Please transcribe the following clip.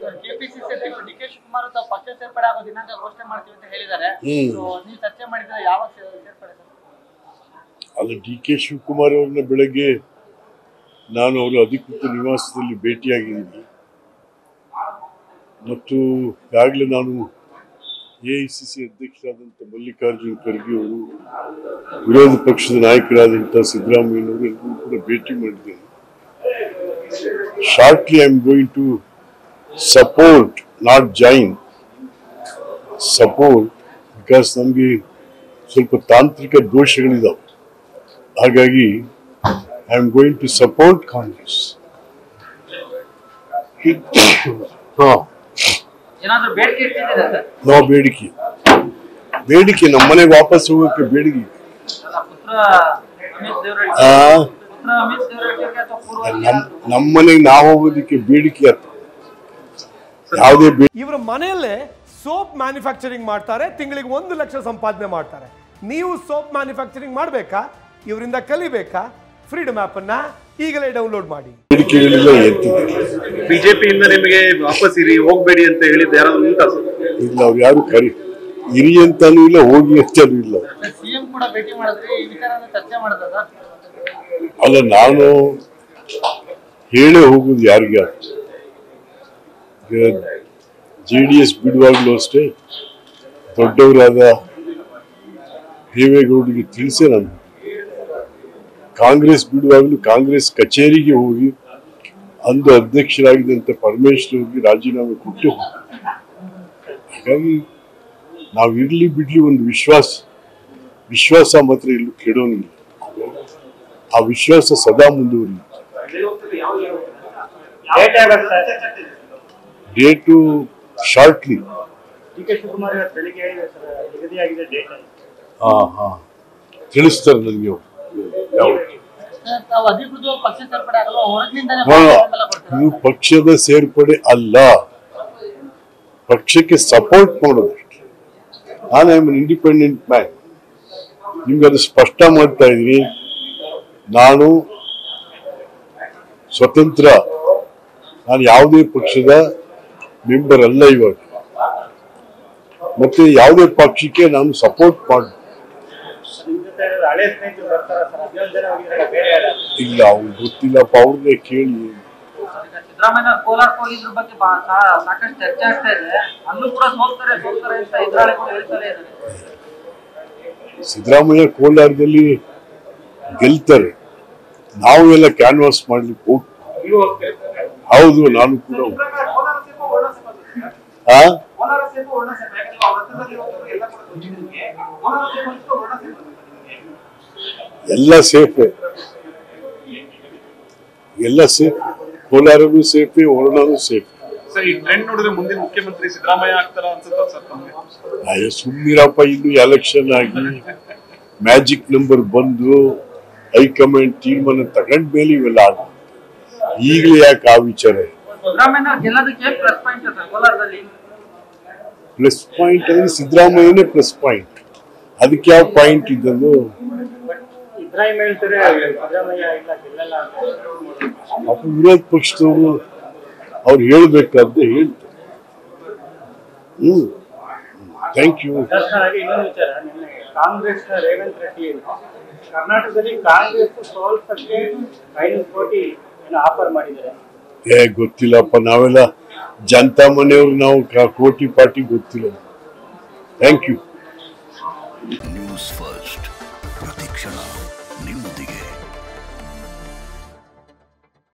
KPCC ಅಧ್ಯಕ್ಷ D K Shivakumar ತಾವು ಪಕ್ಷ ಸೇರ್ಪಡೆ ಆಗೋ ದಿನಾಂಕ ಘೋಷಣೆ ಮಾಡ್ತೀವಿ ಅಂತ ಹೇಳಿದ್ದಾರೆ ಹ್ಮ್. So, ನೀವು ಚರ್ಚೆ ಮಾಡಿದ್ರೆ ಯಾವಾಗ ಸೇ- ಸೇರ್ಪಡೆ ಸರ್ ಅದು ಡಿ ಕೆ ಶಿವಕುಮಾರ್ ಅವ್ರನ್ನ ಬೆಳಗ್ಗೆ ನಾನು ಅವರ ಅಧಿಕೃತ ನಿವಾಸದಲ್ಲಿ ಭೇಟಿಯಾಗಿದ್ದೀನಿ ಮತ್ತು ಈಗಾಗಲೇ ನಾನು ಎ ಐ ಸಿ ಸಿ ಅಧ್ಯಕ್ಷರಾದಂಥ ಮಲ್ಲಿಕಾರ್ಜುನ್ ಖರ್ಗೆ ಅವರು ವಿರೋಧ ಪಕ್ಷದ ನಾಯಕರಾದಂಥ ಸಿದ್ದರಾಮಯ್ಯನವರು ಎಲ್ಲರೂ ಕೂಡ ಭೇಟಿ ಮಾಡಿದ್ದೇನೆ shortly I am going to support not join support because ನಮಗೆ ಸ್ವಲ್ಪ ತಾಂತ್ರಿಕ ದೋಷಗಳಿದಾವೆ ಹಾಗಾಗಿ I am going to support Congress ಹಾ ಏನಾದ್ರು ಬೇಡಿಕೆ ಇಟ್ಟಿದ್ದೀರಾ ಸರ್ ನೋ ಬೇಡಿಕೆ ಬೇಡಿಕೆ ನಮ್ಮ ಮನೆಗೆ ವಾಪಸ್ ಹೋಗೋಕೆ ಬೇಡಿಕೆ ನನ್ನ ಪುತ್ರ ಅಮಿತ್ ದೇವರಡ್ಡಿ ಆ, ಪುತ್ರ ಅಮಿತ್ ದೇವರಡ್ಡಿಗೆ ಅಥವಾ ಪೂರ್ವ ನಮ್ ನಮ್ಮ ಮನೆಗೆ ನಾವು ಹೋಗೋದಕ್ಕೆ ಬೇಡಿಕೆ ಆಯ್ತು ಯಾವುದೇ ಬೇ ಇವರ ಮನೆಯಲ್ಲೇ ಸೋಪ್ ಮ್ಯಾನುಫ್ಯಾಕ್ಚರಿಂಗ್ ಮಾಡ್ತಾರೆ ತಿಂಗಳಿಗೆ ಒಂದು ಲಕ್ಷ ಸಂಪಾದನೆ ಮಾಡ್ತಾರೆ ನೀವು ಸೋಪ್ ಮ್ಯಾನುಫ್ಯಾಕ್ಚರಿಂಗ್ ಮಾಡಬೇಕಾ ಇವರಿಂದ ಕಲಿಬೇಕಾ ಫ್ರೀಡಮ್ ಅನ್ನ ಈಗಲೇ ಡೌನ್ಲೋಡ್ ಮಾಡಿ ಬೇಡಿಕೆಗಳೆಲ್ಲ ಎತ್ತಿದೆ ಬಿಜೆಪಿಯಿಂದ ನಿಮಗೆ ವಾಪಸ್ ಇರಿ ಹೋಗ್ಬೇಡಿ ಅಂತ ಹೇಳಿದ್ದು ಯಾರಾದ್ರೂ ಉಂಟಾ ಸರ್ ಇಲ್ಲ ಅವ್ರು ಯಾರು ಕರಿ ಇರಿ ಅಂತಾನೂ ಇಲ್ಲ ಹೋಗಿ ಅಂತಾನೂ ಇಲ್ಲ ಸಿಎಂ ಕೂಡ ಭೇಟಿ ಮಾಡಿದ್ರೆ ಈ ವಿಚಾರನ ಚರ್ಚೆ ಮಾಡಿದ್ರ ಸರ್ ಅಲ್ಲ ನಾನು ಹೇಳೇ ಹೋಗುದು ಯಾರಿಗೆ ಜೆ ಡಿ ಎಸ್ ಬಿಡುವಾಗಲೂ ಅಷ್ಟೇ ದೊಡ್ಡವರಾದ ದೇವೇಗೌಡರಿಗೆ ತಿಳಿಸೇ ನಾನು ಕಾಂಗ್ರೆಸ್ ಬಿಡುವಾಗಲೂ ಕಾಂಗ್ರೆಸ್ ಕಚೇರಿಗೆ ಹೋಗಿ ಅಂದು ಅಧ್ಯಕ್ಷರಾಗಿದ್ದಂಥ ಪರಮೇಶ್ವರ್ ಅವರಿಗೆ ರಾಜೀನಾಮೆ ಕೊಟ್ಟು ಹೋದೆ. ಹಾಗಾಗಿ ನಾವು ಇರ್ಲಿ ಬಿಡ್ಲಿ ಒಂದು ವಿಶ್ವಾಸ ವಿಶ್ವಾಸ ಮಾತ್ರ ಎಲ್ಲೂ ಕೆಡೋನಿಲ್ಲ ಆ ವಿಶ್ವಾಸ ಸದಾ ಮುಂದುವರಿ ಡೇಟು ಶಾರ್ಟ್ಲಿ ಡಿ ಕೆ ಶಿವಕುಮಾರ್ ಇವತ್ತು ಬೆಳಿಗ್ಗೆ ಹೇಳಿದೆ ಸರ್ ನಿಗದಿಯಾಗಿದೆ ಡೇಟ್ ಹಾ ಹಾ ತಿಳಿಸ್ತಾರೆ ನನಗೆ ಅವ್ರು. ಯಾವ್ದು ತಾವು ಅಧಿಕೃತವಾಗಿ ಪಕ್ಷ ಸೇರ್ಪಡೆ ಆಗಲ್ಲ ಹೊರಗಿನಿಂದಲೇ ಹಾ, ಬೆಂಬಲ ಕೊಡ್ತೀರಾ ಇದು ಪಕ್ಷದ ಸೇರ್ಪಡೆ ಅಲ್ಲ ಪಕ್ಷಕ್ಕೆ ಸಪೋರ್ಟ್ ಮಾಡೋದು ನಾನು ಐ ಆಮ್ ಇಂಡಿಪೆಂಡೆಂಟ್ ಮ್ಯಾನ್ ನಿಮ್ಗೆ ಅದು ಸ್ಪಷ್ಟ ಮಾಡ್ತಾ ಇದ್ದೀನಿ ನಾನು ಸ್ವತಂತ್ರ ನಾನು ಯಾವುದೇ ಪಕ್ಷದ ಮೆಂಬರ್ ಅಲ್ಲ ಇವಾಗ ಮತ್ತೆ ಯಾವುದೇ ಪಕ್ಷಕ್ಕೆ ನಾನು ಸಪೋರ್ಟ್ ಮಾಡಿ ನಿಮ್ ಜೊತೆ ಹಳೆ ಸ್ನೇಹಿತರು ಬರ್ತಾರ ಸರ್ ಹದಿನೊಂದು ಜನ ಹೋಗಿದ್ದಾರೆ ಬೇರೆ ಯಾರಾದ್ರು ಇಲ್ಲ ಅವ್ರು ಗೊತ್ತಿಲ್ಲಪ್ಪ ಅವ್ರನ್ನೇ ಕೇಳಿ ಈಗ ಸಿದ್ದರಾಮಯ್ಯ ಕೋಲಾರಕ್ಕೆ ಹೋಗಿದ್ರ ಬಗ್ಗೆ ಬಾ- ಸಾ- ಸಾಕಷ್ಟು ಚರ್ಚೆ ಆಗ್ತಾ ಇದೆ ಅಲ್ಲೂ ಕೂಡ ಸೋಲ್ತಾರೆ ಸೋಲ್ತಾರೆ ಅಂತ ಎದುರಾಳಿ ಕೂಡ ಹೇಳ್ತಾರೆ ಇದ್ದಾರೆ ಸಿದ್ದರಾಮಯ್ಯ ಕೋಲಾರದಲ್ಲಿ ಗೆಲ್ತಾರೆ ನಾವು ಎಲ್ಲ ಕ್ಯಾನ್ವಾಸ್ ಮಾಡ್ಲಿಕ್ಕೆ ಹೋಗ್ ನೀವು ಹೋಗ್ತೀರಿ ಹೌದು ನಾನು ಕೂಡ ಹೋಗ್- ಕೋಲಾರ ಸೇಪು ಒಣ ಸೇಪು ಆ ಕೋಲಾರ ಸೇಪು ಒಣ ಸೇಪು ಯಾಕಂದ್ರೆ ಅವ್ರ ಹತ್ರದಲ್ಲಿ ಹೋಗ್ತಾರೆ ಎಲ್ಲ ಕೂಡ ಗೊತ್ತಿದೆ ನಿಮ್ಗೆ ಕೋಲಾರ ಸೇಪು ಅನ್ಸುತ್ತೋ ಒಣ ಸೇಪು ಅನ್ಸುತ್ತೋ ನಿಮ್ಗೆ ಎಲ್ಲ ಸೇಫೆ ಎಲ್ಲ ಸೇಫ್ ಕೋಲಾರನು ಸೇಫೆ ವರ್ಣನೂ ಸೇಫ್ ಸರ್ ಈ ಟ್ರೆಂಡ್ ನೋಡಿದ್ರೆ ಮುಂದಿನ ಮುಖ್ಯಮಂತ್ರಿ ಸಿದ್ದರಾಮಯ್ಯ ಆಗ್ತಾರ ಅನ್ಸುತ್ತಾ ಸರ್ ತಮಗೆ ಅಯ್ಯೋ ಸುಮ್ಮನಿರಪ್ಪ ಇನ್ನು ಎಲೆಕ್ಷನ್ ಆಗಿ ಮ್ಯಾಜಿಕ್ ನಂಬರ್ ಬಂದು ಹೈಕಮಾಂಡ್ ತೀರ್ಮಾನ ತಗೊಂಡ ಮೇಲೆ ಇವೆಲ್ಲ ಆಗ ಈಗಲೇ ಯಾಕೆ ಆ ವಿಚಾರ ಸಿದ್ದರಾಮಯ್ಯ ಗೆಲ್ಲೋದಕ್ಕೆ ಪ್ಲಸ್ ಪಾಯಿಂಟ್ ಸರ್ ಕೋಲಾರದಲ್ಲಿ ಪ್ಲಸ್ ಪಾಯಿಂಟ್ ಅಂದ್ರೆ ಸಿದ್ದರಾಮಯ್ಯನೇ ಪ್ಲಸ್ ಪಾಯಿಂಟ್ ಅದಕ್ಕೆ ಯಾವ ಪಾಯಿಂಟ್ ಇದ್ದದ್ದು ಇಬ್ರಾಹಿಂ ಹೇಳ್ತಾರೆ ಸಿದ್ದರಾಮಯ್ಯ ಇಲ್ಲ ಗೆಲ್ಲಲ್ಲ ಅಂತ ಪಾಪ ವಿರೋಧ ಪಕ್ಷದವರು ಅವ್ರು ಹೇಳ್ಬೇಕಾದ್ದೆ ಹೇಳ್ತಾರೆ ಹ್ಮ್ ಥ್ಯಾಂಕ್ ಯು ದರ್ಶನ ಆಗಿ ಇನ್ನೊಂದು ವಿಚಾರ ನಿನ್ನೆ ಕಾಂಗ್ರೆಸ್ ರೇವಂತ್ ರೆಡ್ಡಿ ಕರ್ನಾಟಕದಲ್ಲಿ ಕಾಂಗ್ರೆಸ್ ಸೋಲ್ಸಕ್ಕೆ ಐನೂರು ಕೋಟಿ ಏನೋ ಆಫರ್ ಮಾಡಿದ್ದಾರೆ ಏ ಗೊತ್ತಿಲ್ಲಪ್ಪ ನಾವೆಲ್ಲ ಜನತಾ ಮನೆಯವ್ರು ನಾವು ಕ- ಕೋಟಿ ಪಾಟಿ ಗೊತ್ತಿಲ್ಲ ಥ್ಯಾಂಕ್ ಯು ನ್ಯೂಸ್ ಫಸ್ಟ್ ಪ್ರತಿಕ್ಷಣ ನ್ಯೂಸ್